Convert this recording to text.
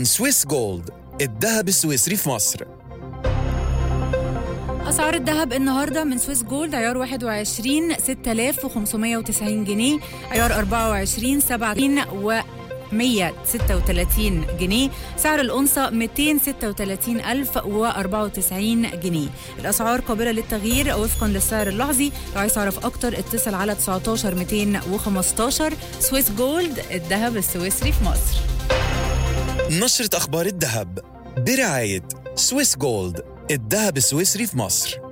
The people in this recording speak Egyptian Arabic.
سويس جولد الذهب السويسري في مصر أسعار الذهب النهاردة من سويس جولد عيار 21 6590 جنيه عيار 24 7 و 136 جنيه سعر الأنصة 236094 جنيه الأسعار قابلة للتغيير وفقا للسعر اللحظي لو عايز تعرف أكتر اتصل على 19 215 سويس جولد الذهب السويسري في مصر نشرة أخبار الذهب برعاية سويس جولد الذهب السويسري في مصر